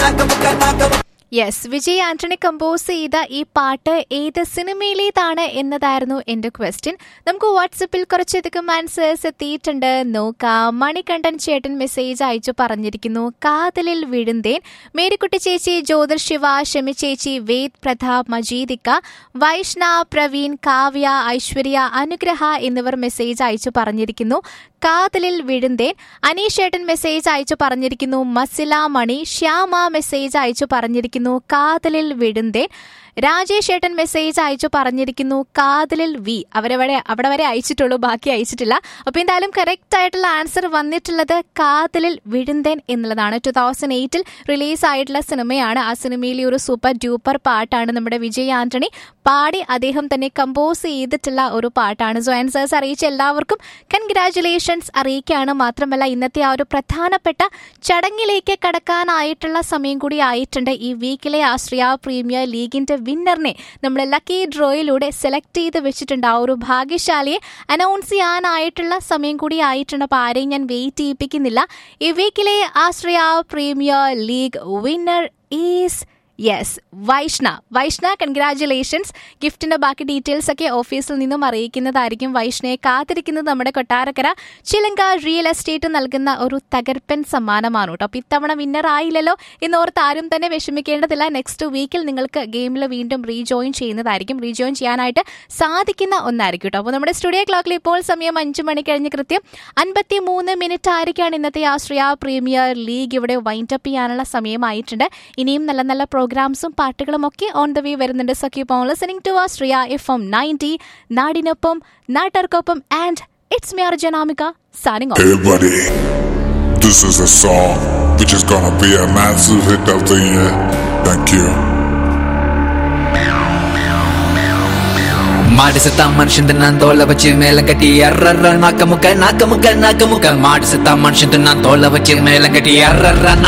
Yes Vijay Antony compose ചെയ്ത ഈ പാട്ട് ഏത് സിനിമയിലേതാണ് എന്നതായിരുന്നു എന്റെ ക്വസ്റ്റ്യൻ നമുക്ക് വാട്സപ്പിൽ കുറച്ചധികം ആൻസേഴ്സ് എത്തിയിട്ടുണ്ട് നോക്കാം മണികണ്ഠൻ ചേട്ടൻ മെസ്സേജ് അയച്ചു പറഞ്ഞിരിക്കുന്നു കാതലിൽ വിഴുന്തേൻ മേരിക്കുട്ടി ചേച്ചി ജ്യോതിർ ശിവ ഷമി ചേച്ചി വേദ് പ്രതാപ് മജീദിക്ക വൈഷ്ണ പ്രവീൺ കാവ്യ ഐശ്വര്യ അനുഗ്രഹ എന്നിവർ മെസ്സേജ് അയച്ചു പറഞ്ഞിരിക്കുന്നു കാതലിൽ വിഴുന്തേൻ അനീഷ് ചേട്ടൻ മെസ്സേജ് അയച്ചു പറഞ്ഞിരിക്കുന്നു മസില മണി ശ്യാമ മെസ്സേജ് അയച്ചു പറഞ്ഞിരിക്കുന്നു കാതലിൽ വിഴുന്തേൻ രാജേഷ് ഏട്ടൻ മെസ്സേജ് അയച്ചു പറഞ്ഞിരിക്കുന്നു കാതലിൽ വി അവരവിടെ അവിടെ വരെ അയച്ചിട്ടുള്ളൂ ബാക്കി അയച്ചിട്ടില്ല അപ്പൊ എന്തായാലും കറക്റ്റ് ആയിട്ടുള്ള ആൻസർ വന്നിട്ടുള്ളത് കാതലിൽ വിഴുന്തേൻ എന്നുള്ളതാണ് ടു തൗസൻഡ് എയ്റ്റിൽ റിലീസ് ആയിട്ടുള്ള സിനിമയാണ് ആ സിനിമയിലെ ഒരു സൂപ്പർ ഡ്യൂപ്പർ പാട്ടാണ് നമ്മുടെ വിജയ് ആന്റണി പാടി അദ്ദേഹം തന്നെ കമ്പോസ് ചെയ്തിട്ടുള്ള ഒരു പാട്ടാണ് സോ ആൻസേഴ്സ് അറിയിച്ച എല്ലാവർക്കും കൺഗ്രാറ്റുലേഷൻസ് അറിയിക്കുകയാണ് മാത്രമല്ല ഇന്നത്തെ ആ ഒരു പ്രധാനപ്പെട്ട ചടങ്ങിലേക്ക് കടക്കാനായിട്ടുള്ള സമയം കൂടി ആയിട്ടുണ്ട് ഈ വീക്കിലെ ആശ്രയ പ്രീമിയർ ലീഗിന്റെ വിന്നറിനെ നമ്മൾ ലക്കി ഡ്രോയിലൂടെ സെലക്ട് ചെയ്ത് വെച്ചിട്ടുണ്ട് ആ ഒരു ഭാഗ്യശാലിയെ അനൗൺസ് ചെയ്യാനായിട്ടുള്ള സമയം കൂടി ആയിട്ടുണ്ട് അപ്പോൾ ആരെയും ഞാൻ വെയിറ്റ് ചെയ്യിപ്പിക്കുന്നില്ല ഈ വീക്കിലെ Ashraya premier league winner is yes Vaishna Vaishna congratulations ഗിഫ്റ്റിന്റെ ബാക്കി ഡീറ്റെയിൽസ് ഒക്കെ ഓഫീസിൽ നിന്നും അറിയിക്കുന്നതായിരിക്കും വൈഷ്ണയെ കാത്തിരിക്കുന്നത് നമ്മുടെ കൊട്ടാരക്കര ചിലങ്ക റിയൽ എസ്റ്റേറ്റ് നൽകുന്ന ഒരു തകർപ്പൻ സമ്മാനമാണ് കേട്ടോ അപ്പൊ ഇത്തവണ വിന്നർ ആയില്ലല്ലോ എന്നോർത്ത് ആരും തന്നെ വിഷമിക്കേണ്ടതില്ല നെക്സ്റ്റ് വീക്കിൽ നിങ്ങൾക്ക് ഗെയിമിൽ വീണ്ടും റീജോയിൻ ചെയ്യുന്നതായിരിക്കും റീജോയിൻ ചെയ്യാനായിട്ട് സാധിക്കുന്ന ഒന്നായിരിക്കും കേട്ടോ അപ്പോൾ നമ്മുടെ സ്റ്റുഡിയോ ക്ലോക്കിൽ ഇപ്പോൾ സമയം അഞ്ചു മണി കഴിഞ്ഞ് കൃത്യം അൻപത്തി മൂന്ന് മിനിറ്റ് ആയിരിക്കാണ് ഇന്നത്തെ ആശ്രയ പ്രീമിയർ ലീഗ് ഇവിടെ വൈൻഡ് അപ്പ് ചെയ്യാനുള്ള സമയമായിട്ടുണ്ട് ഇനിയും നല്ല നല്ല പ്രോഗ്രാംസും പാട്ടുകളും ഒക്കെ ഓൺ ദ വേ വരുന്നുണ്ട് so keep on listening to Ashraya F M ninety നാടിനൊപ്പം നാട്ടുകാർക്കൊപ്പം ആൻഡ് ഇറ്റ്സ് മി അർജനാമിക signing off Hey buddy, this is a song which is gonna be a massive hit of the year. Thank you. மாடு செத்தா மனுஷன் தின்னான் தோலை வச்சு மேல கட்டி அர்ற நாக்க முக்க நாக்க முக்க நாக்க முக்க மாடு செத்தா மனுஷன் தின்னான் தோலை வச்சு மேல கட்டி அர்ற